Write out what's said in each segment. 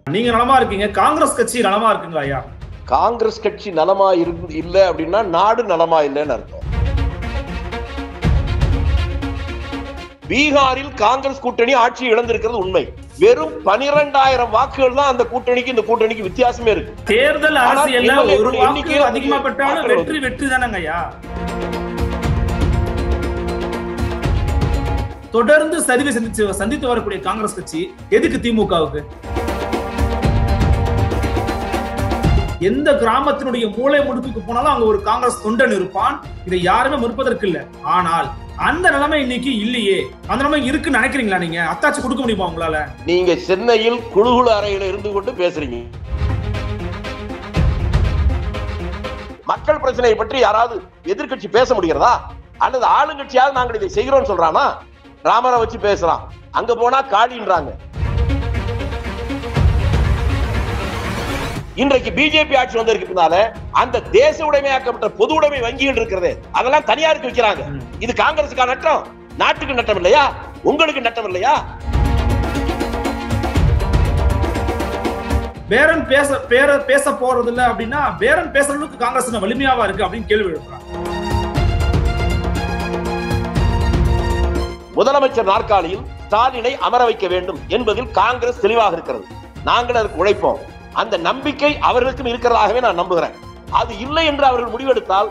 நீங்க நலமா இருக்கீங்க காங்கிரஸ் கட்சி நலமா இருக்குங்களா ஐயா காங்கிரஸ் கட்சி நலமா இருந்து இல்ல அப்படின்னா நாடு நலமா இல்லைன்னு அர்த்தம் பீகாரில் காங்கிரஸ் கூட்டணி ஆட்சி இழந்திருக்கிறது உண்மை வெறும் பனிரெண்டாயிரம் வாக்குகள் தான் அந்த கூட்டணிக்கு இந்த கூட்டணிக்கு வித்தியாசமே இருக்கு தேர்தல் ஆனால் அரசியல்ல எம்எல்ஏ ஒரு க்கள் வாக்கு எண்ணிக்கையில் அதிகமா பெற்றாலும் மாற்றம் வெற்றி வெற்றி தானங்க ஐயா தொடர்ந்து சரிவை சந்திச்சு சந்தித்து வரக்கூடிய காங்கிரஸ் கட்சி எதுக்கு திமுகவுக்கு எந்த கிராமத்தினுடைய மூலை முடுக்குக்கு போனாலும் அங்க ஒரு காங்கிரஸ் தொண்டன் இருப்பான் இதை யாருமே மறுப்பதற்கு இல்ல ஆனால் அந்த நிலைமை இன்னைக்கு இல்லையே அந்த நிலைமை இருக்குன்னு நினைக்கிறீங்களா நீங்க அத்தாச்சி கொடுக்க முடியுமா உங்களால நீங்க சென்னையில் குழுகுழு அறையில இருந்து கொண்டு பேசுறீங்க மக்கள் பிரச்சனையை பற்றி யாராவது எதிர்க்கட்சி பேச முடிகிறதா அல்லது ஆளுங்கட்சியாவது நாங்கள் இதை செய்கிறோம் சொல்றானா ராமரை வச்சு பேசுறான் அங்க போனா காளின்றாங்க இன்றைக்கு பிஜேபி ஆட்சி வந்ததுக்கு பின்னால அந்த தேச உடைமையாக்கப்பட்ட பொது உடைமை வங்கிகள் இருக்கிறது அதெல்லாம் தனியாருக்கு விற்கிறாங்க ம். இது காங்கிரசுக்கா நட்டம் நாட்டுக்கு நட்டம் இல்லையா உங்களுக்கு நட்டம் இல்லையா பேரன் பேச பேர பேச போறது இல்ல அப்படின்னா பேரன் பேசுற அளவுக்கு காங்கிரஸ் என்ன வலிமையாவா இருக்கு அப்படின்னு கேள்வி எழுப்புறாங்க முதலமைச்சர் நாற்காலியில் ஸ்டாலினை அமர வைக்க வேண்டும் என்பதில் காங்கிரஸ் தெளிவாக இருக்கிறது நாங்கள் அதற்கு உழைப்போம் அந்த நம்பிக்கை அவர்களுக்கும் இருக்கிறதாகவே நான் நம்புகிறேன் அது இல்லை என்று அவர்கள் முடிவெடுத்தால்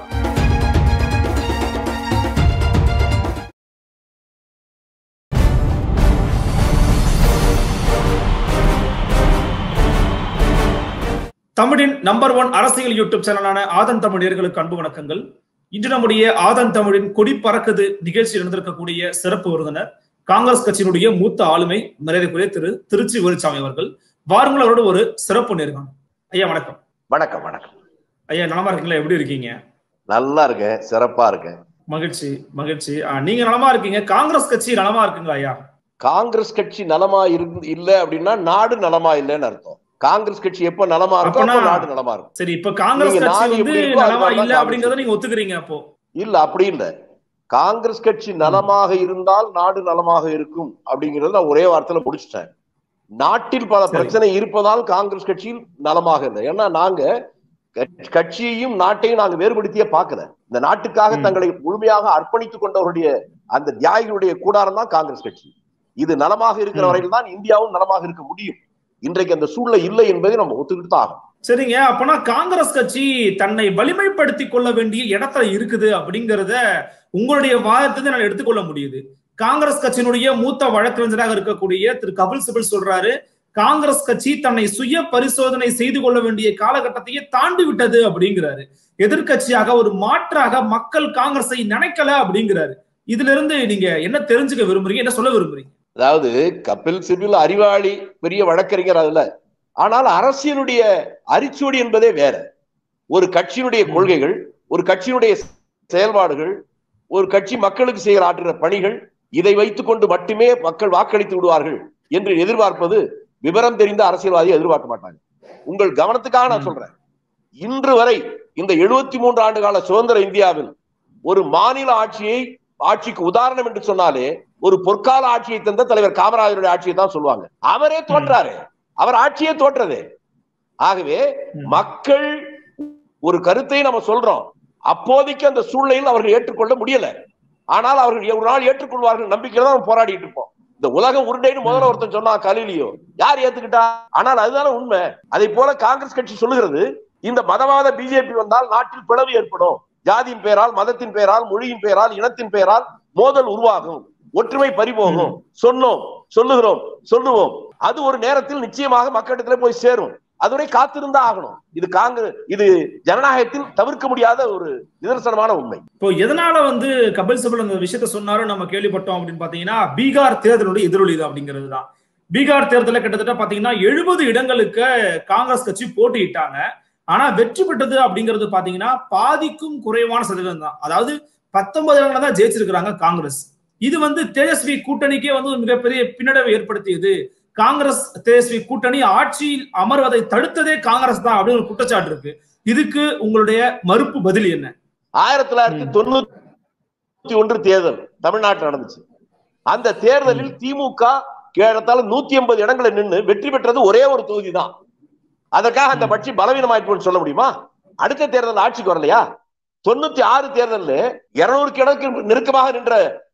தமிழின் நம்பர் ஒன் அரசியல் யூடியூப் சேனலான ஆதன் தமிழ் நேயர்களுக்கு அன்பு வணக்கங்கள் இன்று நம்முடைய ஆதன் தமிழின் கொடி பறக்குது நிகழ்ச்சியில் நடந்திருக்கக்கூடிய சிறப்பு விருந்தினர் காங்கிரஸ் கட்சியினுடைய மூத்த ஆளுமை மரியாதைக்குரிய திரு திருச்சி வேலுச்சாமி அவர்கள் வாருங்கள் அவரோட ஒரு சிறப்பு நேர்காணல் ஐயா வணக்கம் வணக்கம் வணக்கம் ஐயா நலமா இருக்கீங்களா எப்படி இருக்கீங்க நல்லா இருக்கேன் சிறப்பா இருக்கேன் மகிழ்ச்சி மகிழ்ச்சி ஆ, நீங்க நலமா இருக்கீங்க காங்கிரஸ் கட்சி நலமா இருக்குங்களா ஐயா காங்கிரஸ் கட்சி நலமா இருந்து இல்ல அப்படின்னா நாடு நலமா இல்லைன்னு அர்த்தம் காங்கிரஸ் கட்சி எப்ப நலமா இருக்கும் அப்ப அப்பனா- நாடு நலமா இருக்கும் சரி இப்ப காங்கிரஸ் நீங்க கட்சி நாடு வந்து எப்படி இருக்கோ நலமா அதுதான் இல்ல காங்கிரஸ் அப்படிங்கறத நீங்க ஒத்துக்கிறீங்க அப்போ இல்ல அப்படி இல்ல காங்கிரஸ் கட்சி நலமாக இருந்தால் நாடு நலமாக இருக்கும் அப்படிங்கறத நான் ஒரே வார்த்தையில முடிச்சிட்டேன் நாட்டில் பல சரி. பிரச்சனை இருப்பதால் காங்கிரஸ் கட்சியில் நலமாக இல்லை ஏன்னா நாங்க கட்சி- கட்சியையும் நாட்டையும் நாங்க வேறுபடுத்தியே பார்க்கல இந்த நாட்டுக்காக ம். தங்களை முழுமையாக அர்ப்பணித்துக் கொண்டவருடைய அந்த தியாகிகளுடைய கூடாரம் தான் காங்கிரஸ் கட்சி இது நலமாக இருக்கிற ம். வரையில் தான் இந்தியாவும் நலமாக இருக்க முடியும் இன்றைக்கு அந்த சூழ்நிலை இல்லை என்பதை நம்ம ஒத்துக்கிட்டு தான் ஆகணும் சரிங்க அப்பனா காங்கிரஸ் கட்சி தன்னை வலிமைப்படுத்திக் கொள்ள வேண்டிய இடத்துல இருக்குது அப்படிங்கறத உங்களுடைய வாதத்தை நான் எடுத்துக்கொள்ள முடியுது காங்கிரஸ் கட்சியினுடைய மூத்த வழக்கறிஞராக இருக்கக்கூடிய திரு கபில் சிபல் சொல்றாரு காங்கிரஸ் கட்சி தன்னை சுய பரிசோதனை செய்து கொள்ள வேண்டிய காலகட்டத்தையே தாண்டி விட்டது அப்படிங்கிறாரு எதிர்க்கட்சியாக ஒரு மாற்றாக மக்கள் காங்கிரஸை நினைக்கல அப்படிங்கிறாரு இதுல இருந்து நீங்க என்ன தெரிஞ்சுக்க விரும்புறீங்க என்ன சொல்ல விரும்புறீங்க அதாவது கபில் சிபில் அறிவாளி பெரிய வழக்கறிஞர் அதுல ஆனால் அரசியலுடைய அரிச்சுவடி என்பதே வேற ஒரு கட்சியினுடைய ம். கொள்கைகள் ஒரு கட்சியினுடைய செயல்பாடுகள் ஒரு கட்சி மக்களுக்கு செய்கிற ஆற்றுகிற பணிகள் இதை வைத்துக் கொண்டு மட்டுமே மக்கள் வாக்களித்து விடுவார்கள் என்று எதிர்பார்ப்பது விவரம் தெரிந்த அரசியல்வாதியை எதிர்பார்க்க மாட்டாங்க உங்கள் கவனத்துக்காக நான் ம். சொல்றேன் இன்று வரை இந்த எழுபத்தி மூன்று ஆண்டு கால சுதந்திர இந்தியாவில் ஒரு மாநில ஆட்சியை ஆட்சிக்கு உதாரணம் என்று சொன்னாலே ஒரு பொற்கால ஆட்சியை தந்த தலைவர் காமராஜருடைய ஆட்சியை தான் சொல்லுவாங்க அவரே தோற்றாரு அவர் ஆட்சியே தோற்றது ஆகவே ம். மக்கள் ஒரு கருத்தை நம்ம சொல்றோம் அப்போதைக்கு அந்த சூழ்நிலையில் அவர்கள் ஏற்றுக்கொள்ள முடியல ஆனால் அவர்கள் ஒரு நாள் ஏற்றுக்கொள்வார்கள் நம்பிக்கையில தான் நம்ம போராடிட்டு இருப்போம் இந்த உலகம் உருண்டைன்னு முதல்ல ஒருத்தன் சொன்னா கலிலியோ யார் ஏத்துக்கிட்டா ஆனால் அதுதானே உண்மை அதை போல காங்கிரஸ் கட்சி சொல்லுகிறது இந்த மதவாத பிஜேபி வந்தால் நாட்டில் பிளவு ஏற்படும் ஜாதியின் பெயரால் மதத்தின் பெயரால் மொழியின் பெயரால் இனத்தின் பெயரால் மோதல் உருவாகும் ஒற்றுமை பறிபோகும் சொன்னோம் சொல்லுகிறோம் சொல்லுவோம் அது ஒரு நேரத்தில் நிச்சயமாக மக்களிடத்துல போய் சேரும் அதுவரை காத்திருந்தா ஆகணும் இது காங்கிரஸ் இது ஜனநாயகத்தில் தவிர்க்க முடியாத ஒரு நிதர்சனமான உண்மை இப்போ எதனால வந்து கபில் சிபல் அந்த விஷயத்த சொன்னாரு நம்ம கேள்விப்பட்டோம் அப்படின்னு பாத்தீங்கன்னா பீகார் தேர்தலுடைய எதிரொலி இது அப்படிங்கிறது தான் பீகார் தேர்தலில் கிட்டத்தட்ட பாத்தீங்கன்னா எழுபது இடங்களுக்கு காங்கிரஸ் கட்சி போட்டியிட்டாங்க ஆனா வெற்றி பெற்றது அப்படிங்கிறது பாத்தீங்கன்னா பாதிக்கும் குறைவான சதவீதம் தான் அதாவது பத்தொன்பது இடங்களை தான் ஜெயிச்சிருக்கிறாங்க காங்கிரஸ் இது வந்து தேஜஸ்வி கூட்டணிக்கே வந்து ஒரு மிகப்பெரிய பின்னடைவை ஏற்படுத்தியது காங்கிரஸ் தேஜஸ்வி கூட்டணி ஆட்சியில் அமர்வதை தடுத்ததே காங்கிரஸ் தான் அப்படின்னு ஒரு குற்றச்சாட்டு இருக்கு இதுக்கு உங்களுடைய மறுப்பு பதில் என்ன ஆயிரத்தி தொள்ளாயிரத்தி தொண்ணூத்தி ஒன்று தேர்தல் தமிழ்நாட்டில் நடந்துச்சு அந்த தேர்தலில் திமுக கேட்டால நூத்தி எண்பது இடங்களை நின்னு வெற்றி பெற்றது ஒரே ஒரு தொகுதி தான் அதற்காக அந்த ம். கட்சி பலவீனமாயிட்டு சொல்ல முடியுமா அடுத்த தேர்தல் ஆட்சிக்கு வரலையா தொண்ணூத்தி ஆறு தேர்தல்ல இருநூறு கிழக்கு நெருக்கமாக நின்ற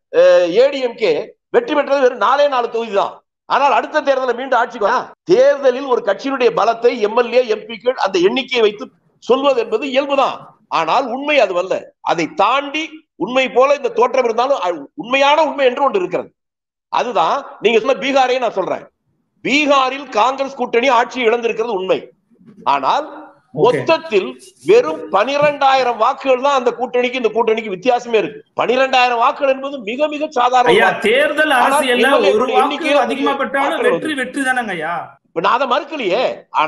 ஏடிஎம்கே வெற்றி பெற்றது வெறும் நாலே நாலு தொகுதி தான் ஆனால் அடுத்த தேர்தலில் மீண்டும் ஆட்சிக்கு வரா? தேர்தலில் ஒரு கட்சியினுடைய பலத்தை எம்எல்ஏ எம்பிக்கள் அந்த எண்ணிக்கையை வைத்து சொல்வது என்பது இயல்புதான் ஆனால் உண்மை அதுவல்ல அதை தாண்டி உண்மை போல இந்த தோற்றம் இருந்தாலும் அது உண்மையான உண்மை என்று ஒன்று இருக்கிறது அதுதான் நீங்க சொன்ன பீகாரையும் நான் சொல்றேன் பீகாரில் காங்கிரஸ் கூட்டணி ஆட்சி இழந்திருக்கிறது உண்மை ஆனால் Okay. மொத்தத்தில் வெறும் பனிரெண்டாயிரம் வாக்குகள் தான் அந்த கூட்டணிக்கு இந்த கூட்டணிக்கு வித்தியாசமே இருக்கு பனிரெண்டாயிரம் வாக்குகள் என்பது மிக மிக சாதாரண ஐயா வாக்கு. தேர்தல் ஆனால் அரசியல்ல MLA ஒரு க்களுடைய வாக்கு எண்ணிக்கையில அதிகமா பெற்றாலும் வாக்குகள் வெற்றி வெற்றி தானங்க ஐயா இப்ப நான் அதை மறுக்கலையே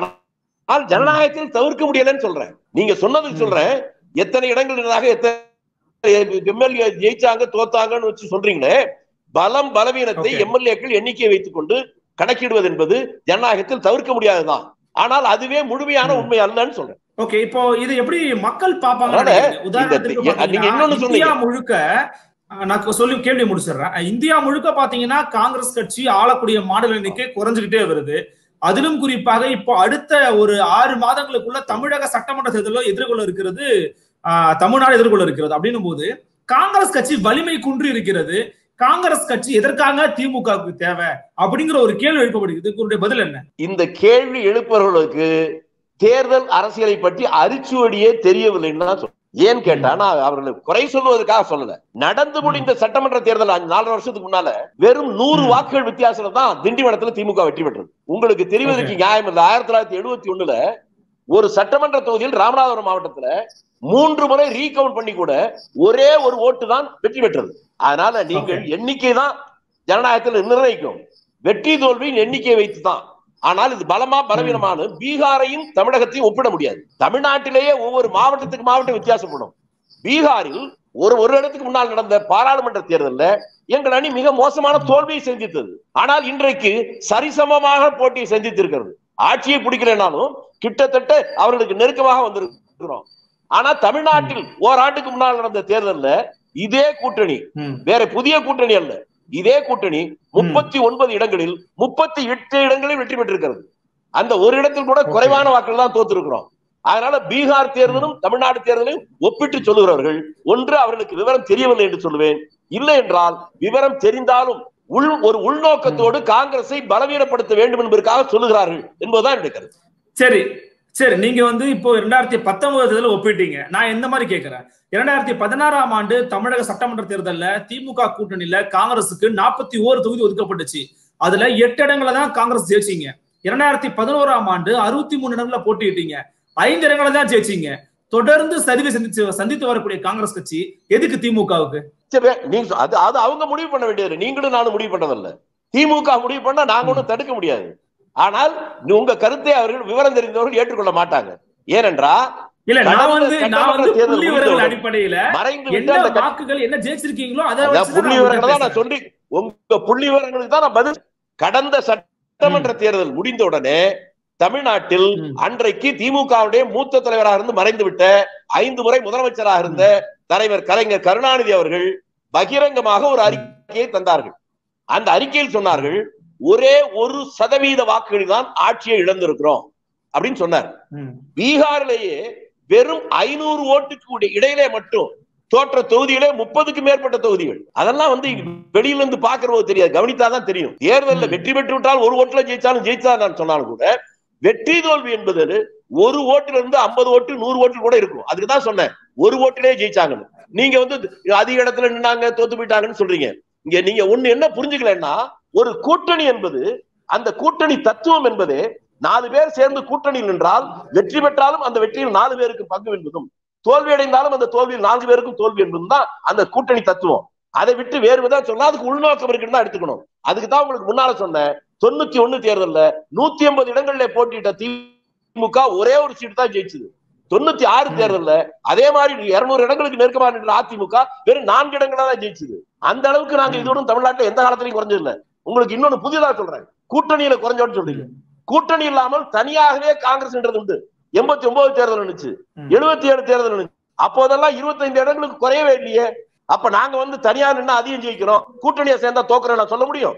ஆனால் ஜனநாயகத்தில் தவிர்க்க முடியலன்னு சொல்றேன் நீங்க சொன்னதுக்கு ம். சொல்றேன் எத்தனை இடங்கள் இருந்தாக எத்தனை எம்எல்ஏ ஜெயிச்சாங்க தோத்தாங்கன்னு வச்சு சொல்றீங்களே பலம் பலவீனத்தை Okay. எம்எல்ஏக்கள் எண்ணிக்கையை வைத்துக் கொண்டு கணக்கிடுவது என்பது ஜனநாயகத்தில் தவிர்க்க முடியாததுதான் ஆனால் அதுவே முழுமையான ம். உண்மை அல்லன்னு சொல்றேன் ஓகே இப்போ இது எப்படி மக்கள் பாப்பாங்க அதனால உதாரணத்துக்கு இந்த- பாத்தீங்கன்னா, நீங்க இன்னொன்னு இந்தியா சொன்னீங்க. முழுக்க அஹ், நான் சொல்லி கேள்வி முடிச்சிடுறேன் இந்தியா முழுக்க பாத்தீங்கன்னா காங்கிரஸ் கட்சி ஆளக்கூடிய மாநில எண்ணிக்கை குறைஞ்சுக்கிட்டே வருது அதிலும் குறிப்பாக இப்போ அடுத்த ஒரு ஆறு மாதங்களுக்குள்ள தமிழக சட்டமன்ற தேர்தலில் எதிர்கொள்ள இருக்கிறது ஆஹ், தமிழ்நாடு எதிர்கொள்ள இருக்கிறது அப்படின்னும் போது காங்கிரஸ் கட்சி வலிமை குன்றி இருக்கிறது காங்கிரஸ் கட்சி எதற்காக திமுகவுக்கு தேவை அப்படிங்கிற ஒரு கேள்வி எழுப்பப்படுகிறது இதுக்கு பதில் என்ன இந்த கேள்வி எழுப்பவர்களுக்கு தேர்தல் அரசியலை பற்றி அரிச்சுவடியே தெரியவில்லைன்னு தான் சொல்றேன். ஏன் கேட்டா நான் அவர்களை குறை சொல்வதற்காக சொல்லல நடந்து முடிந்த சட்டமன்ற தேர்தல் அஞ்சு- நாலரை வருஷத்துக்கு முன்னால வெறும் நூறு ம். வாக்குகள் வித்தியாசத்துல தான் திண்டிவனத்துல திமுக வெற்றி பெற்றது உங்களுக்கு தெரிவதற்கு நியாயம் இல்லை ஆயிரத்தி தொள்ளாயிரத்தி எழுபத்தி ஒண்ணுல ஒரு சட்டமன்ற தொகுதியில் ராமநாதபுரம் மாவட்டத்துல மூன்று முறை ரீகவுண்ட் பண்ணி கூட ஒரே ஒரு ஓட்டு தான் வெற்றி பெற்றது அதனால நீங்கள் எண்ணிக்கை தான் ஜனநாயகத்தில் நிர்ணயிக்கும் வெற்றி தோல்வியின் எண்ணிக்கையை வைத்து தான் ஆனால் இது பலமா பலவீனமான பீகாரையும் தமிழகத்தையும் ஒப்பிட முடியாது தமிழ்நாட்டிலேயே ஒவ்வொரு மாவட்டத்துக்கு மாவட்டம் வித்தியாசப்படும் பீகாரில் ஒரு ஒரு இடத்துக்கு முன்னால் நடந்த பாராளுமன்ற தேர்தல்ல எங்கள் அணி மிக மோசமான தோல்வியை சந்தித்தது ஆனால் இன்றைக்கு சரிசமமாக போட்டியை சந்தித்திருக்கிறது ஆட்சியை பிடிக்கலைனாலும் கிட்டத்தட்ட அவர்களுக்கு நெருக்கமாக வந்திருக்கிறோம் ஆனா தமிழ்நாட்டில் ஓராண்டுக்கு முன்னால் நடந்த தேர்தல்ல இதே கூட்டணி ம். வேற புதிய கூட்டணி அல்ல இதே கூட்டணி முப்பத்தி ஒன்பது இடங்களில் முப்பத்தி எட்டு இடங்களில் வெற்றி பெற்றிருக்கிறது அந்த ஒரு இடத்தில் கூட குறைவான வாக்குகள் தான் தோத்திருக்கிறோம் அதனால பீகார் தேர்தலும் தமிழ்நாடு தேர்தலையும் ஒப்பிட்டு சொல்லுகிறவர்கள் ஒன்று அவர்களுக்கு விவரம் தெரியவில்லை என்று சொல்லுவேன் இல்லை என்றால் விவரம் தெரிந்தாலும் உள் ஒரு உள்நோக்கத்தோடு காங்கிரஸை பலவீனப்படுத்த வேண்டும் என்பதற்காக சொல்லுகிறார்கள் என்பதுதான் என்னுடைய கருத்து சரி சரி நீங்க வந்து இப்போ இரண்டாயிரத்தி பத்தொன்பது தேர்தல் ஒப்பிட்டீங்க நான் எந்த மாதிரி கேட்கிறேன் இரண்டாயிரத்தி பதினாறாம் ஆண்டு தமிழக சட்டமன்ற தேர்தல்ல திமுக கூட்டணியில காங்கிரசுக்கு நாற்பத்தி ஓரு தொகுதி ஒதுக்கப்பட்டுச்சு அதுல எட்டு இடங்களை தான் காங்கிரஸ் ஜெயிச்சீங்க இரண்டாயிரத்தி பதினோராம் ஆண்டு அறுபத்தி மூணு இடங்களை போட்டியிட்டீங்க ஐந்து இடங்களை தான் ஜெயிச்சீங்க தொடர்ந்து சரிவை சந்திச்சு சந்தித்து வரக்கூடிய காங்கிரஸ் கட்சி எதுக்கு திமுகவுக்கு சரி, நீங்க சொ- அது அது அவங்க முடிவு பண்ண வேண்டியது நீங்களும் நானும் முடிவு பண்ணதில்ல திமுக முடிவு பண்ணா நாங்க ஒண்ணும் தடுக்க முடியாது ஆனால் நீ- உங்க கருத்தை அவர்கள் விவரம் தெரிந்தவர்கள் ஏற்றுக்கொள்ள மாட்டாங்க ஏனென்றா இல்ல நான் கடந்த வந்து நான் வந்து சட்டமன்ற தேர்தல் புள்ளி விவரங்கள் முடிந்தவுடன் அடிப்படையில மறைந்து விட்ட என்ன அந்த கட்சி- வாக்குகள் என்ன ஜெயிச்சிருக்கீங்களோ அதை அதான் வச்சு புள்ளி விவரங்களை தான் நான் சொல்லி உங்க புள்ளி விவரங்களுக்கு தான் நான் பதில் கடந்த சட்டமன்ற தேர்தல் முடிந்த உடனே தமிழ்நாட்டில் ம். அன்றைக்கு திமுகவுடைய மூத்த தலைவராக இருந்து மறைந்து விட்ட ஐந்து முறை முதலமைச்சராக இருந்த தலைவர் கலைஞர் கருணாநிதி அவர்கள் பகிரங்கமாக ஒரு அறிக்கையை தந்தார்கள் அந்த அறிக்கையில் சொன்னார்கள் ஒரே ஒரு சதவீத வாக்குகளில் தான் ஆட்சியை இழந்திருக்கிறோம் அப்படின்னு சொன்னார் பீகாரிலேயே வெறும் ஐநூறு ஓட்டுக்கு உடைய இடையிலே மட்டும் தோற்ற தொகுதிகளே முப்பதுக்கு மேற்பட்ட தொகுதிகள் அதெல்லாம் வந்து வெளியில இருந்து பாக்குறது தெரியாது கவனித்தாதான் தெரியும் தேர்தலில் ம். வெற்றி பெற்று விட்டால் ஒரு ஓட்டுல ஜெயிச்சாலும் ஜெயிச்சா நான் சொன்னாலும் கூட வெற்றி தோல்வி என்பது ஒரு ஓட்டுல இருந்து ஐம்பது ஓட்டு நூறு ஓட்டு கூட இருக்கும் அதுக்கு தான் சொன்னேன் ஒரு ஓட்டிலே ஜெயிச்சாங்கன்னு நீங்க வந்து அதிக இடத்துல நின்னாங்க தோத்து போயிட்டாங்கன்னு சொல்றீங்க இங்க நீங்க ஒண்ணு என்ன புரிஞ்சுக்கலன்னா ஒரு கூட்டணி என்பது அந்த கூட்டணி தத்துவம் என்பது நாலு பேர் சேர்ந்து கூட்டணியில் நின்றால் வெற்றி பெற்றாலும் அந்த வெற்றியில் நாலு பேருக்கு பங்கு என்பதும் தோல்வி அடைந்தாலும் அந்த தோல்வியில் நான்கு பேருக்கும் தோல்வி என்பதும் தான் அந்த கூட்டணி தத்துவம் அதை விட்டு வேறு விதம் சொன்னா அதுக்கு உள்நோக்கம் இருக்குன்னு தான் எடுத்துக்கணும் அதுக்கு தான் உங்களுக்கு முன்னால சொன்னேன் தொண்ணூத்தி ஒண்ணு தேர்தல்ல நூத்தி எண்பது இடங்கள்ல போட்டியிட்ட திமுக ஒரே ஒரு சீட் தான் ஜெயிச்சது தொண்ணூத்தி ஆறு ம். தேர்தல்ல அதே மாதிரி இருநூறு இடங்களுக்கு நெருக்கமா நின்ற அதிமுக வெறும் நான்கு இடங்களா தான் ஜெயிச்சது அந்த அளவுக்கு நாங்க ம். இதோட தமிழ்நாட்டுல எந்த காலத்திலையும் குறைஞ்சது இல்ல உங்களுக்கு இன்னொன்னு புதியதா சொல்றேன் கூட்டணியில குறைஞ்சோன்னு சொல்றீங்க கூட்டணி இல்லாமல் தனியாகவே காங்கிரஸ்ன்றது உண்டு எண்பத்தி ஒன்பது தேர்தல் நினைச்சு ம். எழுபத்தி ஏழு தேர்தல் நினைச்சு அப்போதெல்லாம் இருபத்தைந்து இடங்களுக்கு குறையவே இல்லையே அப்ப நாங்க வந்து தனியா நின்று அதிகம் ஜெயிக்கிறோம் கூட்டணியை சேர்ந்தா தோக்குறேன் நான் சொல்ல முடியும்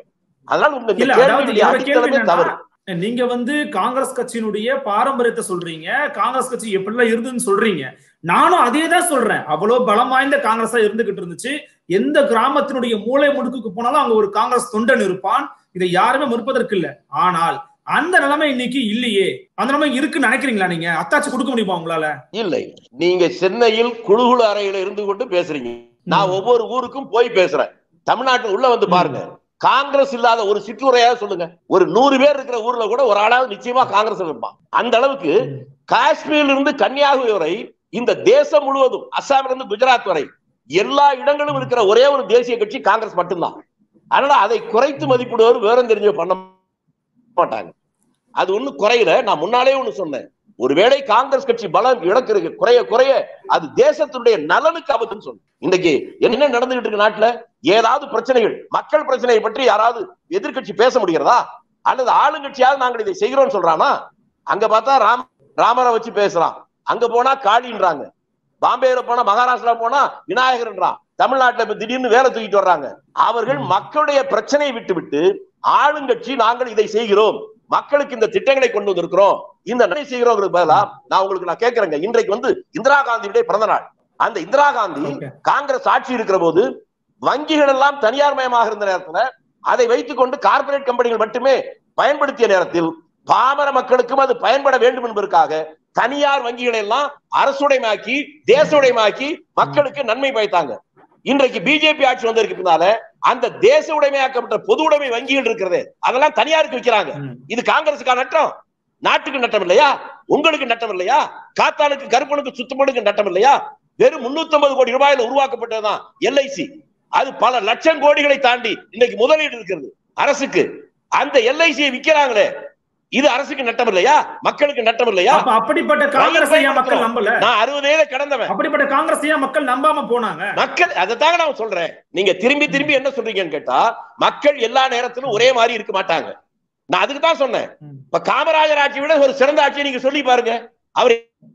அதனால இந்த இல்ல அதாவது கேள்வியுடைய என்னோட கேள்வி அடித்தளமே தவறு என்னன்னா, நீங்க வந்து காங்கிரஸ் கட்சியினுடைய பாரம்பரியத்தை சொல்றீங்க காங்கிரஸ் கட்சி எப்படிலாம் இருந்துன்னு சொல்றீங்க நானும் அதே தான் சொல்றேன் அவ்வளவு பலம் வாய்ந்த காங்கிரஸா இருந்துகிட்டு இருந்துச்சு எந்த கிராமத்தினுடைய மூலை முடுக்குக்கு போனாலும் அங்க ஒரு காங்கிரஸ் தொண்டன் இருப்பான் இதை யாருமே மறுப்பதற்கு இல்ல ஆனால் அந்த நிலைமை இன்னைக்கு இல்லையே அந்த நிலைமை இருக்குன்னு நினைக்கிறீங்களா நீங்க அத்தாச்சி கொடுக்க முடியுமா உங்களால இல்லை நீங்க சென்னையில் குழுகுழு அறையில இருந்து கொண்டு பேசுறீங்க நான் ஒவ்வொரு ஊருக்கும் போய் பேசுறேன் தமிழ்நாட்டுல உள்ள வந்து பாருங்க காங்கிரஸ் இல்லாத ஒரு சிற்றுரையாவது சொல்லுங்க ஒரு நூறு பேர் இருக்கிற ஊர்ல கூட ஒரு ஆளாவது நிச்சயமா காங்கிரஸ் இருப்பான் அந்த அளவுக்கு காஷ்மீர்ல இருந்து கன்னியாகுமரி வரை இந்த தேசம் முழுவதும் அஸ்ஸாமில இருந்து குஜராத் வரை எல்லா இடங்களும் இருக்கிற ஒரே ஒரு தேசிய கட்சி காங்கிரஸ் மட்டும்தான் அதனால அதை குறைத்து மதிப்பிடுவர் விவரம் தெரிஞ்ச பண்ண மாட்டாங்க அது ஒண்ணும் குறையல நான் முன்னாலே ஒண்ணு சொன்னேன் ஒருவேளை காங்கிரஸ் கட்சி பலம் இழக்கிறது குறைய குறைய அது தேசத்தினுடைய நலனுக்கு ஆபத்துன்னு சொன்னேன் இன்னைக்கு என்ன நடந்துகிட்டு இருக்கு நாட்டுல ஏதாவது பிரச்சனைகள் மக்கள் பிரச்சனையை பற்றி யாராவது எதிர்க்கட்சி பேச முடிகிறதா அல்லது ஆளுங்கட்சியாவது நாங்கள் இதை செய்கிறோம்னு சொல்றானா அங்க பார்த்தா ராம் ராமரை வச்சு பேசுறான் அங்க போனா காளின்றாங்க பாம்பேல போனா மகாராஷ்டிரா போனா விநாயகர்ன்றான் தமிழ்நாட்டுல இப்ப திடீர்னு வேலை தூக்கிட்டு வர்றாங்க அவர்கள் மக்களுடைய பிரச்சனையை விட்டு விட்டு ஆளுங்கட்சி நாங்கள் இதை செய்கிறோம் மக்களுக்கு இந்த திட்டங்களை கொண்டு வந்திருக்கிறோம் இந்த நன்மை செய்கிறோங்கிறது பதிலா நான் உங்களுக்கு நான் கேட்கிறேங்க இன்றைக்கு வந்து இந்திரா காந்தியுடைய பிறந்த நாள் அந்த இந்திரா காந்தி Okay. காங்கிரஸ் ஆட்சி இருக்கிற போது வங்கிகள் எல்லாம் தனியார் மயமாக இருந்த நேரத்துல அதை வைத்துக் கொண்டு கார்ப்பரேட் கம்பெனிகள் மட்டுமே பயன்படுத்திய நேரத்தில் பாமர மக்களுக்கும் அது பயன்பட வேண்டும் என்பதற்காக தனியார் வங்கிகளை எல்லாம் அரசுடைமாக்கி தேசவுடைமாக்கி மக்களுக்கு நன்மை பயத்தாங்க இன்றைக்கு பிஜேபி ஆட்சி வந்ததற்கு பின்னால அந்த தேச உடைமையாக்கப்பட்ட பொது உடைமை வங்கிகள் இருக்கிறது அதெல்லாம் தனியாருக்கு விற்கிறாங்க ம். இது காங்கிரசுக்கா நட்டம் நாட்டுக்கு நட்டம் இல்லையா உங்களுக்கு நட்டம் இல்லையா காத்தானுக்கு கருப்பனுக்கு சுத்தமனுக்கு நட்டம் இல்லையா வெறும் 350 கோடி ரூபாயில உருவாக்கப்பட்டதுதான் எல்ஐசி அது பல லட்சம் கோடிகளை தாண்டி இன்னைக்கு முதலீடு இருக்கிறது அரசுக்கு அந்த எல்ஐசியை விக்கிறாங்களே இது அரசுக்கு நட்டம் இல்லையா மக்களுக்கு நட்டம் இல்லையா அப்ப அப்படிப்பட்ட காங்கிரஸ் ஏன் மக்கள் நம்பல நான் அறுபது ஏழை கடந்தவன் அப்படிப்பட்ட காங்கிரஸ் ஏன் மக்கள் நம்பாம போனாங்க மக்கள் அதைத்தாங்க நான் சொல்றேன் நீங்க திரும்பி திரும்பி என்ன சொல்றீங்கன்னு கேட்டா மக்கள் எல்லா நேரத்திலும் ஒரே மாதிரி இருக்க மாட்டாங்க நான் அதுக்கு தான் சொன்னேன் ம். இப்ப காமராஜர் ஆட்சி விட ஒரு சிறந்த ஆட்சியை நீங்க சொல்லி பாருங்க அவர்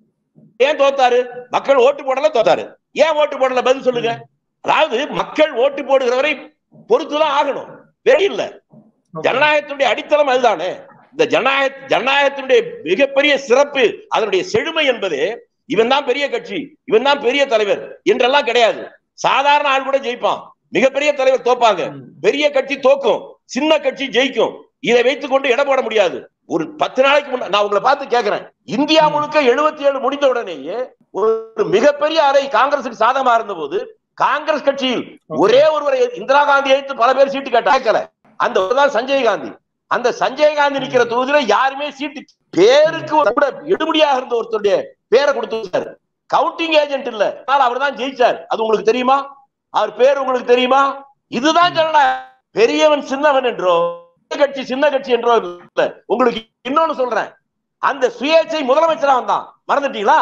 ஏன் தோத்தாரு மக்கள் ஓட்டு போடல தோத்தாரு ஏன் ஓட்டு போடல பதில் சொல்லுங்க அதாவது மக்கள் ஓட்டு போடுகிறவரை பொறுத்துதான் ஆகணும் வேற இல்ல ஜனநாயகத்தினுடைய அடித்தளம் அதுதானே இந்த ஜனநாயக ஜனநாயகத்தினுடைய மிகப்பெரிய சிறப்பு அதனுடைய செழுமை என்பது இவன் தான் பெரிய கட்சி இவன் தான் பெரிய தலைவர் என்றெல்லாம் கிடையாது சாதாரண ஆள் கூட ஜெயிப்பான் மிகப்பெரிய தலைவர் தோப்பாங்க ம். பெரிய கட்சி தோக்கும் சின்ன கட்சி ஜெயிக்கும் இதை வைத்துக் கொண்டு இடம் போட முடியாது ஒரு பத்து நாளைக்கு முன்ன நான் உங்களை பார்த்து கேட்கிறேன் இந்தியா முழுக்க எழுபத்தி ஏழு முடிந்த உடனேயே ஒரு மிகப்பெரிய அறை காங்கிரசுக்கு சாதகமா இருந்த போது காங்கிரஸ் கட்சியில் ஒரே ஒருவரை இந்திரா காந்தி எடுத்து பல பேர் சீட்டு கேட்ட கேட்கல அந்த ஒரு தான் சஞ்சய் காந்தி அந்த சஞ்சய் காந்தி நிக்கிற தொகுதியில யாருமே சீட்டு பேருக்கு ஒரு கூட எடுபடியாக இருந்த ஒருத்தருடைய பேரை கொடுத்துருக்காரு கவுண்டிங் ஏஜென்ட் இல்ல ஆனால் அவர் தான் ஜெயிச்சார் அது உங்களுக்கு தெரியுமா அவர் பேர் உங்களுக்கு தெரியுமா இதுதான் ஜனநாயகம் பெரியவன் சின்னவன் என்றோ பெரிய கட்சி சின்ன கட்சி என்றோ இல்ல உங்களுக்கு இன்னொன்னு சொல்றேன் அந்த சுயேட்சை முதலமைச்சரா வந்தான் மறந்துட்டீங்களா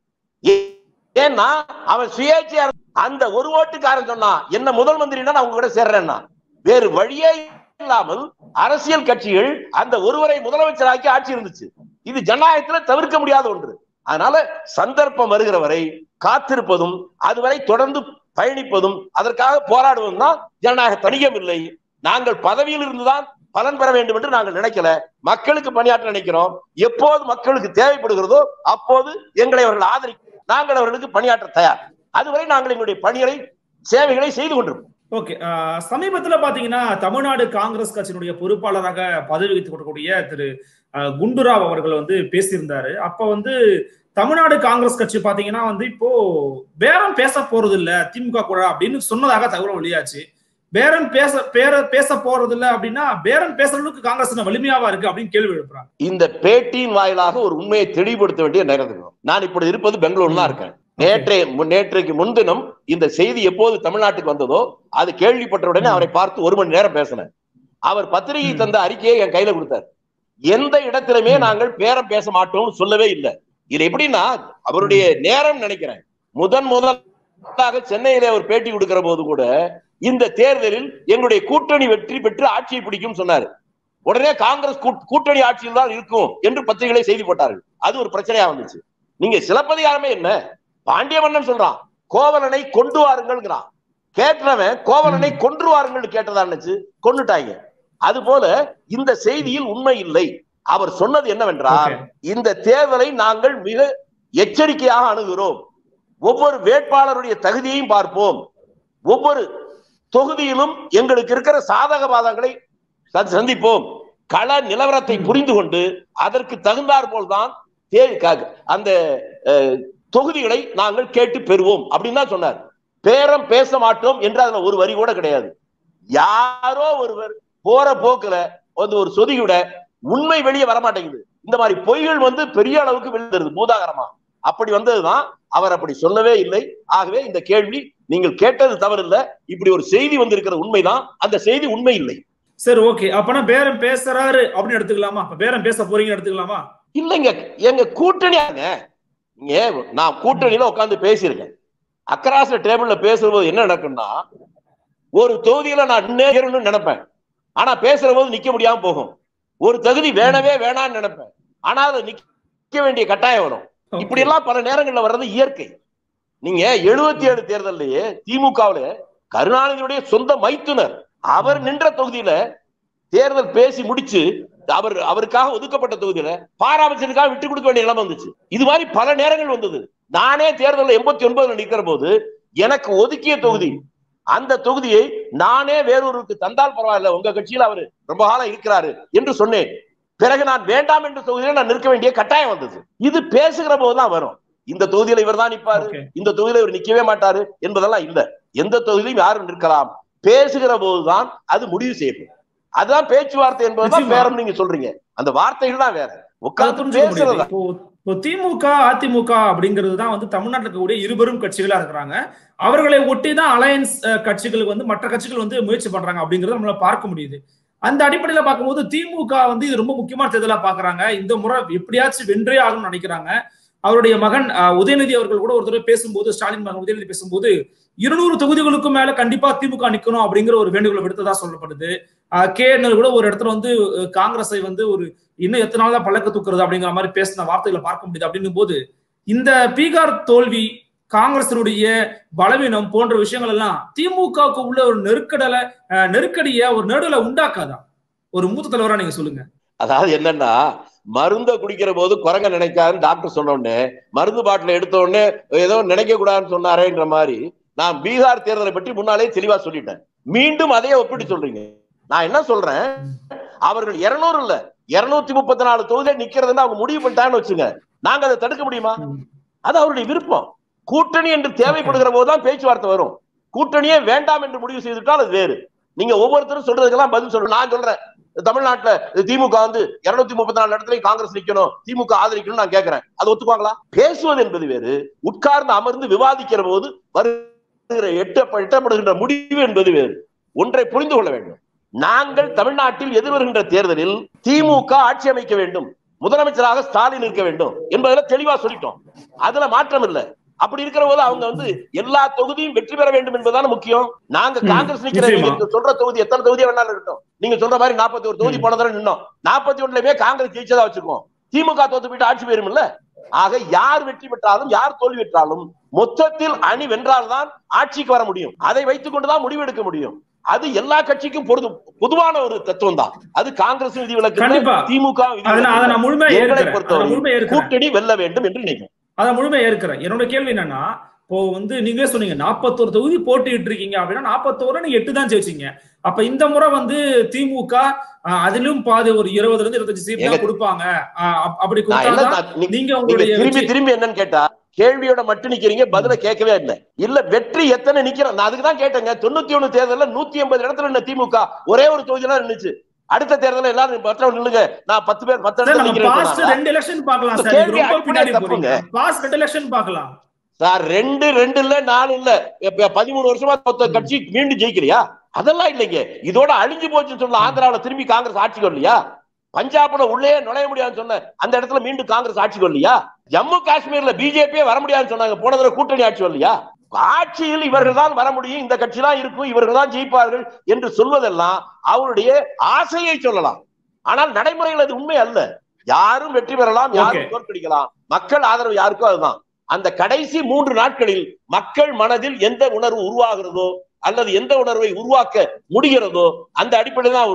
ஏ- ஏன்னா அவன் சுயேட்சையா இருந்த- அந்த ஒரு ஓட்டுக்காரன் சொன்னா என்ன முதல் மந்திரினா நான் உங்க கூட சேர்றேன்னா வேறு வழியே இல்லாமல் அரசியல் கட்சிகள் அந்த ஒருவரை முதலமைச்சராக்கி ஆட்சி இருந்துச்சு இது ஜனநாயகத்துல தவிர்க்க முடியாத ஒன்று அதனால சந்தர்ப்பம் வருகிற வரை காத்திருப்பதும் அதுவரை தொடர்ந்து பயணிப்பதும் அதற்காக போராடுவதும் தான் ஜனநாயக தனியம் இல்லை நாங்கள் பதவியில் இருந்துதான் பலன் பெற வேண்டும் என்று நாங்கள் நினைக்கல மக்களுக்கு பணியாற்ற நினைக்கிறோம் எப்போது மக்களுக்கு தேவைப்படுகிறதோ அப்போது எங்களை அவர்கள் ஆதரி நாங்கள் அவர்களுக்கு பணியாற்ற தயார் அதுவரை நாங்கள் எங்களுடைய பணிகளை சேவைகளை செய்து கொண்டிருப்போம் ஓகே சமீபத்துல பாத்தீங்கன்னா தமிழ்நாடு காங்கிரஸ் கட்சியினுடைய பொறுப்பாளராக பதவி வகித்துக் கொள்ளக்கூடிய திரு அஹ், குண்டுராவ் அவர்கள் வந்து பேசியிருந்தாரு அப்ப வந்து தமிழ்நாடு காங்கிரஸ் கட்சி பாத்தீங்கன்னா வந்து இப்போ பேரம் பேச போறது இல்ல திமுக கூட அப்படின்னு சொன்னதாக தகவல் வெளியாச்சு பேரம் பேச பேர பேச போறது இல்ல அப்படின்னா பேரம் பேசுற அளவுக்கு காங்கிரஸ் என்ன வலிமையாவா இருக்கு அப்படின்னு கேள்வி எழுப்புறாங்க இந்த பேட்டியின் வாயிலாக ஒரு உண்மையை தெளிவுபடுத்த வேண்டிய நேரம் நான் இப்படி இருப்பது பெங்களூர்ல தான் இருக்கேன் நேற்றைய மு- நேற்றைக்கு முன்தினம் இந்த செய்தி எப்போது தமிழ்நாட்டுக்கு வந்ததோ அது கேள்விப்பட்ட உடனே அவரை பார்த்து ஒரு மணி நேரம் பேசினேன் அவர் பத்திரிகை ம். தந்த அறிக்கையை என் கையில கொடுத்தார் எந்த இடத்திலுமே ம். நாங்கள் பேரம் பேச மாட்டோம்னு சொல்லவே இல்லை இது எப்படின்னா அவருடைய நேரம் நினைக்கிறேன் முதன் முதலாக சென்னையிலே அவர் பேட்டி கொடுக்கிற போது கூட இந்த தேர்தலில் எங்களுடைய கூட்டணி வெற்றி பெற்று ஆட்சியை பிடிக்கும் சொன்னார் உடனே காங்கிரஸ் கூட்- கூட்டணி ஆட்சியில் தான் இருக்கும் என்று பத்திரிகைகளை செய்தி போட்டார்கள் அது ஒரு பிரச்சனையா வந்துச்சு நீங்க சிலப்பதிகாரமே என்ன பாண்டிய மன்னன் சொல்றான் கோவலனை கொண்டு வாருங்கள்ங்கிறான் கேட்டவன் கோவலனை கொன்று வாருங்கள் கேட்டதா இருந்துச்சு கொண்டுட்டாங்க அது போல இந்த செய்தியில் உண்மை இல்லை அவர் சொன்னது என்னவென்றால் Okay. இந்த தேர்தலை நாங்கள் மிக எச்சரிக்கையாக அணுகிறோம் ஒவ்வொரு வேட்பாளருடைய தகுதியையும் பார்ப்போம் ஒவ்வொரு தொகுதியிலும் எங்களுக்கு இருக்கிற சாதக பாதங்களை ச- சந்திப்போம் கள நிலவரத்தை புரிந்து கொண்டு அதற்கு தகுந்தாற் போல்தான் தே- க- அந்த அஹ், தொகுதிகளை நாங்கள் கேட்டு பெறுவோம் அப்படின்னு தான் சொன்னார் பேரம் பேச மாட்டோம் என்று அதுல ஒரு வரி கூட கிடையாது யாரோ ஒருவர் போற போக்குல வந்து ஒரு சொதிவிட உண்மை வெளியே வரமாட்டேங்குது இந்த மாதிரி பொய்கள் வந்து பெரிய அளவுக்கு வெளியிடுது பூதாகரமா அப்படி வந்ததுதான் அவர் அப்படி சொல்லவே இல்லை ஆகவே இந்த கேள்வி நீங்கள் கேட்டது தவறில்ல இப்படி ஒரு செய்தி வந்திருக்கிற உண்மைதான் அந்த செய்தி உண்மை இல்லை சரி ஓகே அப்பனா பேரம் பேசுறாரு அப்படின்னு எடுத்துக்கலாமா அப்ப பேரம் பேச போறீங்கன்னு எடுத்துக்கலாமா இல்லைங்க எங்க கூட்டணியாங்க இங்க நான் கூட்டணியில உட்கார்ந்து பேசியிருக்கேன் அக்கராச டேபிள்ல பேசும்போது என்ன நடக்கும்னா ஒரு தொகுதியில நான் நின்னேறணும்னு நினைப்பேன் ஆனா பேசுற போது நிக்க முடியாம போகும் ஒரு தகுதி வேணவே வேணாம்னு நினைப்பேன் ஆனா அதை நிக்க வேண்டிய கட்டாயம் வரும் இப்படி எல்லாம் பல நேரங்கள்ல வர்றது இயற்கை நீங்க எழுபத்தி ஏழு தேர்தல்லையே திமுகவுல கருணாநிதியுடைய சொந்த மைத்துனர் அவர் நின்ற தொகுதியில தேர்தல் பேசி முடிச்சு அவர் அவருக்காக ஒதுக்கப்பட்ட தொகுதியில பாராபட்சத்துக்காக விட்டு கொடுக்க வேண்டிய நிலைமை வந்துச்சு இது மாதிரி பல நேரங்கள் வந்தது நானே தேர்தல் எண்பத்தி ஒன்பதுல நிக்கிற போது எனக்கு ஒதுக்கிய தொகுதி அந்த தொகுதியை நானே வேறொருக்கு தந்தால் பரவாயில்ல உங்க கட்சியில் அவர் ரொம்ப காலம் இருக்கிறாரு என்று சொன்னேன் பிறகு நான் வேண்டாம் என்ற தொகுதியில நான் நிற்க வேண்டிய கட்டாயம் வந்தது இது பேசுகிற போதுதான் வரும் இந்த தொகுதியில இவர் தான் நிற்பாரு Okay. இந்த தொகுதியில இவர் நிக்கவே மாட்டாரு என்பதெல்லாம் இல்ல எந்த தொகுதியிலும் யாரும் நிற்கலாம் பேசுகிற போதுதான் அது முடிவு செய்யப்படும் அதுதான் பேச்சுவார்த்தை என்பதுதான் நிச்சயமா. பேரம் நீங்க சொல்றீங்க அந்த வார்த்தைகள் தான் வேற அதை உட்கார்ந்து புரிஞ்சுக்க முடியுது. பேசுறதா இப்போ இப்போ திமுக அதிமுக அப்படிங்கிறது தான் வந்து தமிழ்நாட்டில் இருக்கக்கூடிய இருபெரும் கட்சிகளா இருக்கிறாங்க அவர்களை ஒட்டி தான் அலையன்ஸ் கட்சிகள் வந்து மற்ற கட்சிகள் வந்து முயற்சி பண்றாங்க அப்படிங்கறத நம்மளால பார்க்க முடியுது அந்த அடிப்படையில பார்க்கும்போது திமுக வந்து இது ரொம்ப முக்கியமான தேர்தலா பாக்குறாங்க இந்த முறை எப்படியாச்சும் வென்றே ஆகணும்னு நினைக்கிறாங்க அவருடைய மகன் அஹ், உதயநிதி அவர்கள் கூட ஒரு தடவை பேசும்போது ஸ்டாலின் மகன் உதயநிதி பேசும்போது இருநூறு தொகுதிகளுக்கும் மேல கண்டிப்பா திமுக நிக்கணும் அப்படிங்கிற ஒரு வேண்டுகோளை விடுத்ததா சொல்லப்படுது கே கூட ஒரு இடத்துல வந்து அஹ், காங்கிரஸை வந்து ஒரு இன்னும் எத்தனை நாள் தான் பழக்க தூக்குறது அப்படிங்கிற மாதிரி பேசின வார்த்தைகளை பார்க்க முடியுது அப்படின்னும் போது இந்த பீகார் தோல்வி காங்கிரசினுடைய பலவீனம் போன்ற விஷயங்கள் எல்லாம் திமுகவுக்கு உள்ள ஒரு நெருக்கடலை அஹ், நெருக்கடிய ஒரு நெருடலை உண்டாக்காதா ஒரு மூத்த தலைவரா நீங்க சொல்லுங்க அதாவது என்னன்னா மருந்த குடிக்கிற போது குரங்க நினைக்காதுன்னு டாக்டர் சொன்ன உடனே மருந்து பாட்டில எடுத்த உடனே ஏதோ நினைக்க கூடாதுன்னு சொன்னாரேன்ற மாதிரி நான் பீகார் தேர்தலை பற்றி முன்னாலே தெளிவா சொல்லிட்டேன் மீண்டும் அதையே ஒப்பிட்டு சொல்றீங்க நான் என்ன சொல்றேன் அவர்கள் இருநூறு இல்ல இருநூத்தி முப்பத்தி நாலு தொகுதியை நிக்கிறதுன்னு அவங்க முடிவு பண்ணிட்டாங்கன்னு வச்சுங்க நாங்க அதை தடுக்க முடியுமா அது அவருடைய விருப்பம் கூட்டணி என்று தேவைப்படுகிற போதுதான் பேச்சுவார்த்தை வரும் கூட்டணியே வேண்டாம் என்று முடிவு செய்துவிட்டால் அது வேறு நீங்க ஒவ்வொருத்தரும் சொல்றதுக்கெல்லாம் பதில் சொல்லணும் நான் சொல்றேன் தமிழ்நாட்டுல திமுக வந்து இருநூத்தி முப்பத்தி நாலு இடத்துலயும் காங்கிரஸ் நிக்கணும் திமுக ஆதரிக்கணும் நான் கேட்கிறேன் அது ஒத்துக்குவாங்களா பேசுவது என்பது வேறு உட்கார்ந்து அமர்ந்து விவாதிக்கிற போது வருகிற எட்ட எட்டப்படுகின்ற முடிவு என்பது வேறு ஒன்றை புரிந்து கொள்ள வேண்டும் நாங்கள் தமிழ்நாட்டில் எதிர்வருகின்ற தேர்தலில் திமுக ஆட்சி அமைக்க வேண்டும் முதலமைச்சராக ஸ்டாலின் இருக்க வேண்டும் என்பதில் தெளிவா சொல்லிட்டோம் அதுல மாற்றம் இல்ல அப்படி இருக்கிற போது அவங்க வந்து எல்லா தொகுதியும் வெற்றி பெற வேண்டும் என்பதுதானே முக்கியம் நாங்க ம், காங்கிரஸ் நிக்கிற நிச்சயமா. நீங்க சொல்ற தொகுதி எத்தனை தொகுதியா வேணாலும் இருக்கட்டும் நீங்க சொல்ற மாதிரி நாற்பத்தி ஒரு தொகுதி ம். போன தடவை நின்னோம் நாற்பத்தி ஒண்ணுலயுமே காங்கிரஸ் ஜெயிச்சதா வச்சுக்கோம் திமுக தோத்து போயிட்டு ஆட்சி போயிரும்ல ஆக யார் வெற்றி பெற்றாலும் யார் தோல்வி பெற்றாலும் மொத்தத்தில் அணி வென்றால்தான் ஆட்சிக்கு வர முடியும் அதை வைத்துக் கொண்டுதான் முடிவெடுக்க முடியும் அது எல்லா கட்சிக்கும் பொருது பொதுவான ஒரு தத்துவம் தான் அது காங்கிரஸ் விதிவிலக்கு கண்டிப்பா. திமுக அதை நான் அதை நான் முழுமையா எங்களை ஏற்கிறேன் அதை பொறுத்தவரை நான் முழுமையா ஏற்கிறேன் கூட்டணி வெல்ல வேண்டும் என்று நினைக்கிறேன் அதை முழுமையா ஏற்கிறேன் என்னோட கேள்வி என்னன்னா இப்போ வந்து நீங்களே சொன்னீங்க நாற்பத்தோரு தொகுதி போட்டிட்டு இருக்கீங்க அப்படின்னா நாற்பத்தோரு நீங்க எட்டு தான் ஜெயிச்சீங்க அப்ப இந்த முறை வந்து திமுக அஹ், அதிலும் பாதி ஒரு இருபதுல இருந்து இருபத்தஞ்சு சீட் தான் எங்க- கொடுப்பாங்க அஹ், அப்- அப்படி நான் என்ன கொடுத்தாதான் நான் நீ- நீங்க நீங்க உங்களுடைய திரும்பி வெற்றி- திரும்பி என்னன்னு கேட்டா கேள்வியோட மட்டும் நிக்கிறீங்க பதில கேட்கவே இல்லை இல்ல வெற்றி எத்தனை நிக்கிறோம் நான் அதுக்கு தான் கேட்டேங்க தொண்ணூத்தி ஒண்ணு தேர்தல்ல நூத்தி எண்பது இடத்துல நின்ன திமுக ஒரே ஒரு தொகுதியில நின்னுச்சு அடுத்த தேர்தல்ல எல்லாரும் மற்றவங்க நில்லுங்க நான் பத்து பேர் பத்து சார், இடத்துல நம்ம நிக்கிறேன்னு past சொன்னாங்க. ரெண்டு எலெக்ஷன் பார்க்கலாம் இந்த சார் நீங்க கேள்வி ரொம்ப அடிப்படையா பின்னாடி தப்புங்க. போறீங்க பாஸ்ட் ரெண்டு எலெக்ஷன் பார்க்கலாம் சார் ரெண்டு ரெண்டு இல்ல நாலு இல்ல இப்ப பதிமூணு வருஷமா மொத்த கட்சி மீண்டும் ஜெயிக்கலையா அதெல்லாம் இல்லைங்க இதோட அழிஞ்சு போச்சுன்னு சொன்ன ஆந்திராவுல திரும்பி காங்கிரஸ் ஆட்சிக்கு வரலையா பஞ்சாப்ல உள்ளே நுழைய முடியாதுன்னு சொன்ன அந்த இடத்துல மீண்டும் காங்கிரஸ் ஆட்சிக்கு வரலையா ஜம்மு காஷ்மீர்ல பிஜேபியே வர முடியாதுன்னு சொன்னாங்க போன தடவை கூட்டணி ஆட்சி வரலையா ஆட்சியில் இவர்கள் தான் வர முடியும் இந்த கட்சி தான் இருக்கும் இவர்கள் தான் ஜெயிப்பார்கள் என்று சொல்வதெல்லாம் அவருடைய ஆசையை சொல்லலாம் ஆனால் நடைமுறையில் அது உண்மை அல்ல யாரும் வெற்றி பெறலாம் யாரும் Okay. தோற்கடிக்கலாம் மக்கள் ஆதரவு யாருக்கோ அதுதான் அந்த கடைசி மூன்று நாட்களில் மக்கள் மனதில் எந்த உணர்வு உருவாகிறதோ அல்லது எந்த உணர்வை உருவாக்க முடிகிறதோ அந்த அடிப்படையில் தான் வரும்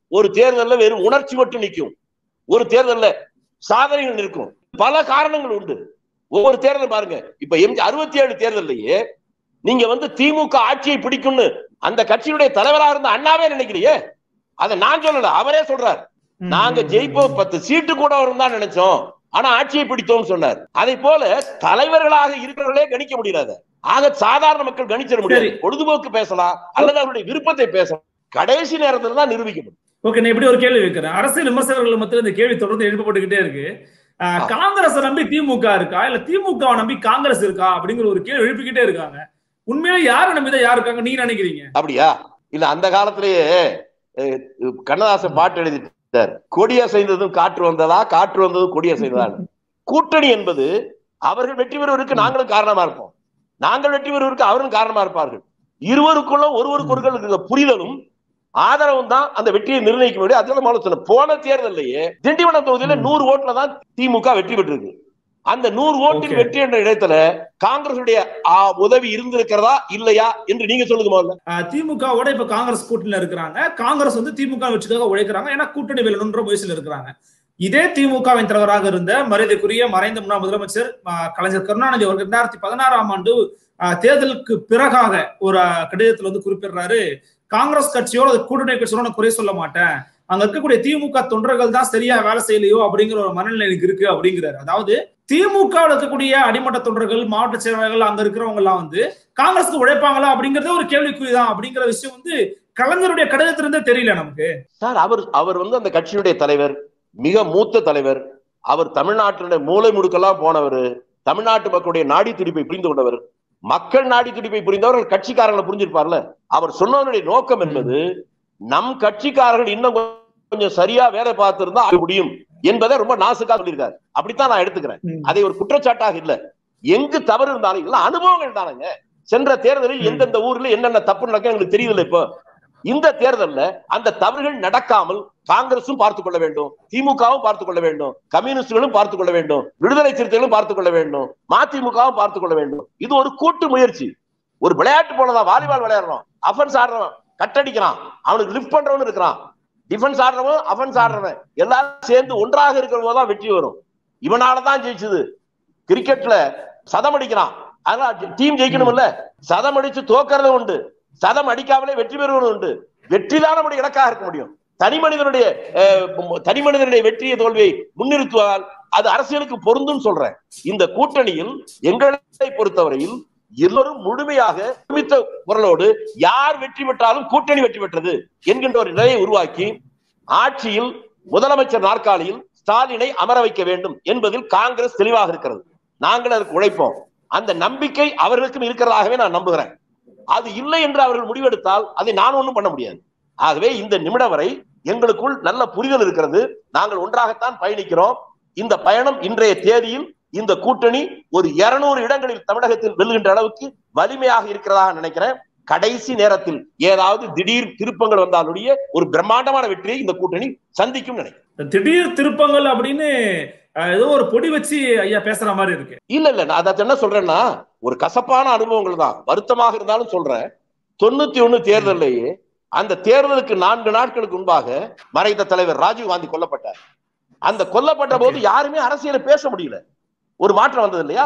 ஒரு தேர்தல்ல வெறும் உணர்ச்சி மட்டும் நிற்கும் ஒரு தேர்தல்ல சாதனைகள் இருக்கும் பல காரணங்கள் உண்டு ஒவ்வொரு தேர்தல் பாருங்க இப்ப எம் அறுபத்தி ஏழு தேர்தல்லையே நீங்க வந்து திமுக ஆட்சியை பிடிக்கும்னு அந்த கட்சியுடைய தலைவராக இருந்த அண்ணாவே நினைக்கலையே அதை நான் சொல்லல அவரே சொல்றார் ம், நாங்க ம், ஜெயிப்போம் பத்து சீட்டு கூட வரும் தான் நினைச்சோம் ஆனா ஆட்சியை பிடித்தோம் சொன்னார் அதை போல தலைவர்களாக இருக்கிறவர்களே கணிக்க முடியாது ஆக சாதாரண மக்கள் கணிச்சிட முடியாது சரி. பொழுதுபோக்கு பேசலாம் அல்லது அவருடைய விருப்பத்தை பேசலாம் கடைசி நேரத்துல தான் நிரூபிக்கப்படும் ஓகே நான் இப்படி ஒரு கேள்வி வைக்கிறேன் அரசியல் விமர்சகர்கள் மத்தியில் இந்த கேள்வி தொடர்ந்து எழுப்பப்பட்டுக்கிட்டே இருக்கு அஹ், காங்கிரஸை நம்பி திமுக இருக்கா இல்ல திமுகவை நம்பி காங்கிரஸ் இருக்கா அப்படிங்கிற ஒரு கேள்வி எழுப்பிக்கிட்டே இருக்காங்க உண்மையிலே யாரை நம்பி தான் யார் இருக்காங்க நீங்க நினைக்கிறீங்க அப்படியா இல்ல அந்த காலத்திலேயே அஹ், கண்ணதாசன் பாட்டு எழுதிட்டார் கொடிய செய்ததும் காற்று வந்ததா காற்று வந்ததும் கொடிய செய்ததா கூட்டணி என்பது அவர்கள் வெற்றி பெறுவதற்கு நாங்களும் காரணமா இருப்போம் நாங்கள் வெற்றி பெறுவதற்கு அவரும் காரணமா இருப்பார்கள் இருவருக்குள்ள ஒருவருக்கு ஒருவர் இருக்கிற புரிதலும் ஆதரவும் தான் அந்த வெற்றியை நிர்ணயிக்க முடியும் அதெல்லாம் முதல்ல சொன்னேன். போன தேர்தலையே திண்டிவனம் தொகுதியில ம். நூறு ஓட்டுல தான் திமுக வெற்றி பெற்றிருக்கு அந்த நூறு ஓட்டில் Okay. வெற்றி என்ற இடத்துல காங்கிரசுடைய ஆ, உதவி இருந்திருக்கிறதா இல்லையா என்று நீங்க சொல்லுங்க முதல்ல அஹ், திமுகவோட இப்ப காங்கிரஸ் கூட்டணியில இருக்கிறாங்க காங்கிரஸ் வந்து திமுக வச்சுக்காக உழைக்கிறாங்க ஏன்னா கூட்டணி வேணுன்ற முயற்சியில் இருக்கிறாங்க இதே திமுகவின் தலைவராக இருந்த மரியாதைக்குரிய மறைந்த முன்னாள் முதலமைச்சர் அஹ், கலைஞர் கருணாநிதி அவர்கள் இரண்டாயிரத்தி பதினாறாம் ஆண்டு அஹ், தேர்தலுக்கு பிறகாக ஒரு அஹ், கடிதத்துல வந்து குறிப்பிடுறாரு காங்கிரஸ் கட்சியோட அது கூட்டணி கட்சியோட நான் குறை சொல்ல மாட்டேன் அங்க இருக்கக்கூடிய திமுக தொண்டர்கள் தான் சரியா வேலை செய்யலையோ அப்படிங்கிற ஒரு மனநிலை எனக்கு இருக்கு அப்படிங்கிறாரு அதாவது திமுக ல இருக்கக்கூடிய அடிமட்ட தொண்டர்கள் மாவட்ட செயலாளர்கள் அங்க இருக்கிறவங்க எல்லாம் வந்து காங்கிரஸ்க்கு உழைப்பாங்களா அப்படிங்கறதே ஒரு கேள்விக்குறிதான் அப்படிங்கிற விஷயம் வந்து கலைஞருடைய கடிதத்திலிருந்தே தெரியல நமக்கு சார் அவர் அவர் வந்து அந்த கட்சியுடைய தலைவர் மிக மூத்த தலைவர் அவர் தமிழ்நாட்டினுடைய மூலை முடுக்கெல்லாம் போனவர் தமிழ்நாட்டு மக்களுடைய நாடி துடிப்பை புரிந்து கொண்டவர் மக்கள் நாடி துடிப்பை புரிந்தவர் கட்சிக்காரங்களை புரிஞ்சிருப்பார்ல அவர் சொன்னவருடைய நோக்கம் என்பது நம் கட்சிக்காரர்கள் இன்னும் கொஞ்சம் சரியா வேலை பார்த்திருந்தா அது முடியும் என்பதை ரொம்ப நாசுக்கா சொல்லியிருக்காரு அப்படித்தான் நான் எடுத்துக்கிறேன் ம். அதை ஒரு குற்றச்சாட்டாக இல்ல எங்கு தவறு இருந்தாலும் இதெல்லாம் அனுபவங்கள் தானுங்க சென்ற தேர்தலில் ம். எந்தெந்த ஊர்ல என்னென்ன தப்பு நடக்க எங்களுக்கு தெரியல இப்போ இந்த தேர்தல்ல அந்த தவறுகள் நடக்காமல் காங்கிரசும் பார்த்துக் கொள்ள வேண்டும் திமுகவும் பார்த்துக் கொள்ள வேண்டும் கம்யூனிஸ்டுகளும் பார்த்துக் கொள்ள வேண்டும் விடுதலை சிறுத்தைகளும் பார்த்துக் கொள்ள வேண்டும் மதிமுகவும் பார்த்துக் கொள்ள வேண்டும் இது ஒரு கூட்டு முயற்சி ஒரு விளையாட்டு போலதான் வாலிபால் விளையாடுறோம் அஃபென்ஸ் ஆடுறவன் கட்டடிக்கிறான் அவனுக்கு லிஃப்ட் பண்றவன் இருக்கிறான் டிஃபென்ஸ் ஆடுறவன் அஃபென்ஸ் ஆடுறவன் எல்லாரும் சேர்ந்து ஒன்றாக இருக்கிற போதுதான் வெற்றி வரும் இவனாலதான் ஜெயிச்சது கிரிக்கெட்ல சதம் அடிக்கிறான் அதனால டீம் ஜெயிக்கணும்ல சதம் அடிச்சு தோக்கறதும் உண்டு சதம் அடிக்காமலே வெற்றி பெறுவதும் உண்டு வெற்றி தான் நம்முடைய இலக்காக இருக்க முடியும் தனி மனிதனுடைய அஹ், தனி மனிதனுடைய வெற்றியை தோல்வியை முன்னிறுத்துவதால் அது அரசியலுக்கு பொருந்தும் சொல்றேன் இந்த கூட்டணியில் எங்களை பொறுத்தவரையில் எல்லோரும் முழுமையாக ஒருமித்த குரலோடு யார் வெற்றி பெற்றாலும் கூட்டணி வெற்றி பெற்றது என்கின்ற ஒரு நிலையை உருவாக்கி ஆட்சியில் முதலமைச்சர் நாற்காலியில் ஸ்டாலினை அமர வைக்க வேண்டும் என்பதில் காங்கிரஸ் தெளிவாக இருக்கிறது நாங்கள் அதற்கு உழைப்போம் அந்த நம்பிக்கை அவர்களுக்கும் இருக்கிறதாகவே நான் நம்புகிறேன் அது இல்லை என்று அவர்கள் முடிவெடுத்தால் அதை நான் ஒண்ணும் பண்ண முடியாது ஆகவே இந்த நிமிடம் வரை எங்களுக்குள் நல்ல புரிதல் இருக்கிறது நாங்கள் ஒன்றாகத்தான் பயணிக்கிறோம் இந்த பயணம் இன்றைய தேதியில் இந்த கூட்டணி ஒரு இருநூறு இடங்களில் தமிழகத்தில் வெல்லுகின்ற அளவுக்கு வலிமையாக இருக்கிறதாக நினைக்கிறேன் கடைசி நேரத்தில் ஏதாவது திடீர் திருப்பங்கள் வந்தாலுடைய ஒரு பிரம்மாண்டமான வெற்றியை இந்த கூட்டணி சந்திக்கும் நினைக்கிறேன் இந்த திடீர் திருப்பங்கள் அப்படின்னு அஹ், ஏதோ ஒரு பொடி வச்சு ஐயா பேசுற மாதிரி இருக்கு இல்ல இல்ல நான் அதை என்ன சொல்றேன்னா ஒரு கசப்பான அனுபவங்கள் தான் வருத்தமாக இருந்தாலும் சொல்றேன் தொண்ணூத்தி ஒண்ணு தேர்தலையே அந்த தேர்தலுக்கு நான்கு நாட்களுக்கு முன்பாக மறைந்த தலைவர் ராஜீவ் காந்தி கொல்லப்பட்டார் அந்த கொல்லப்பட்ட போது யாருமே அரசியலை பேச முடியல ஒரு மாற்றம் வந்தது இல்லையா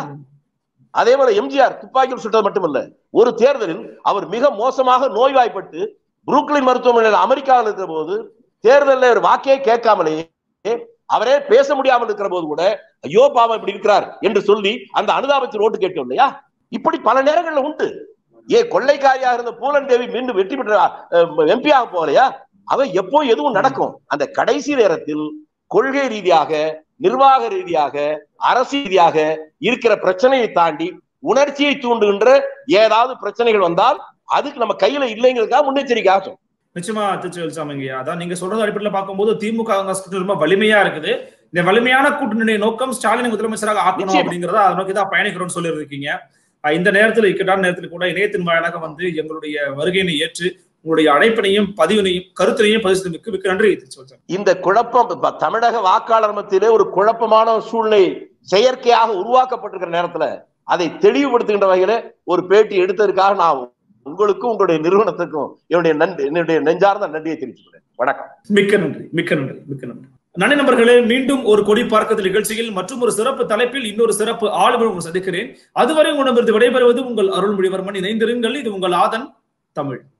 அதே போல எம்ஜிஆர் துப்பாக்கியில் சுட்டது மட்டுமல்ல ஒரு தேர்தலில் அவர் மிக மோசமாக நோய்வாய்ப்பட்டு புரூக்லின் மருத்துவமனையில் அமெரிக்காவில் இருக்கிற போது தேர்தலில் ஒரு வாக்கே கேட்காமலேயே அவரே பேச முடியாமல் இருக்கிற போது கூட ஐயோ பாவம் இப்படி இருக்கிறார் என்று சொல்லி அந்த அனுதாபத்தில் ஓட்டு கேட்டோம் இல்லையா இப்படி பல நேரங்கள்ல உண்டு ஏ கொள்ளைக்காரியாக இருந்த பூலன் தேவி மீண்டும் வெற்றி பெற்ற எம்பியாக போகலையா அவ எப்போ எதுவும் நடக்கும் அந்த கடைசி நேரத்தில் கொள்கை ரீதியாக நிர்வாக ரீதியாக அரசு ரீதியாக இருக்கிற பிரச்சனையை தாண்டி உணர்ச்சியை தூண்டுகின்ற ஏதாவது பிரச்சனைகள் வந்தால் அதுக்கு நம்ம கையில இல்லைங்கிறதுக்காக முன்னெச்சரிக்கையாக சொல்றோம். நிச்சயமா திருச்சிவல்சாமிங்கய்யா அதான் நீங்க சொல்றது அடிப்படையில் பார்க்கும்போது திமுக காங்கிரஸ் கூட்டணி ரொம்ப வலிமையா இருக்குது இந்த வலிமையான கூட்டணியுடைய நோக்கம் ஸ்டாலினை முதலமைச்சராக ஆக்கணும் நிச்சயமா. அப்படிங்கறத அதை நோக்கி தான் பயணிக்கிறோம்னு சொல்லியிருக்கீங்க அஹ் இந்த நேரத்தில் இக்கட்டான நேரத்தில் கூட இணையத்தின் வாயிலாக வந்து எங்களுடைய வருகையினை ஏற்று உங்களுடைய அழைப்பினையும் பதிவினையும் கருத்தினையும் பதிவு செய்து மிக்க மிக்க நன்றி திருச்சிவல்சாமி இந்த குழப்பம் ப- தமிழக வாக்காளர் மத்தியிலே ஒரு குழப்பமான ஒரு சூழ்நிலை செயற்கையாக உருவாக்கப்பட்டிருக்கிற நேரத்துல அதை தெளிவுபடுத்துகின்ற வகையில ஒரு பேட்டி எடுத்ததற்காக நான் உங்களுக்கும் உங்களுடைய நிறுவனத்துக்கும் என்னுடைய நன்றி என்னுடைய நெஞ்சார்ந்த நன்றியை தெரிவிச்சுக்கிறேன் வணக்கம் மிக்க நன்றி மிக்க நன்றி மிக்க நன்றி நன்றி நண்பர்களே மீண்டும் ஒரு கொடி பார்க்கத்தில் நிகழ்ச்சியில் மற்றும் ஒரு சிறப்பு தலைப்பில் இன்னொரு சிறப்பு ஆளுநர் உங்களை சந்திக்கிறேன் அதுவரை உங்களிடமிருந்து விடைபெறுவது உங்கள் அருள்மொழிவர்மன் இணைந்திருங்கள் இது உங்கள் ஆதன் தமிழ்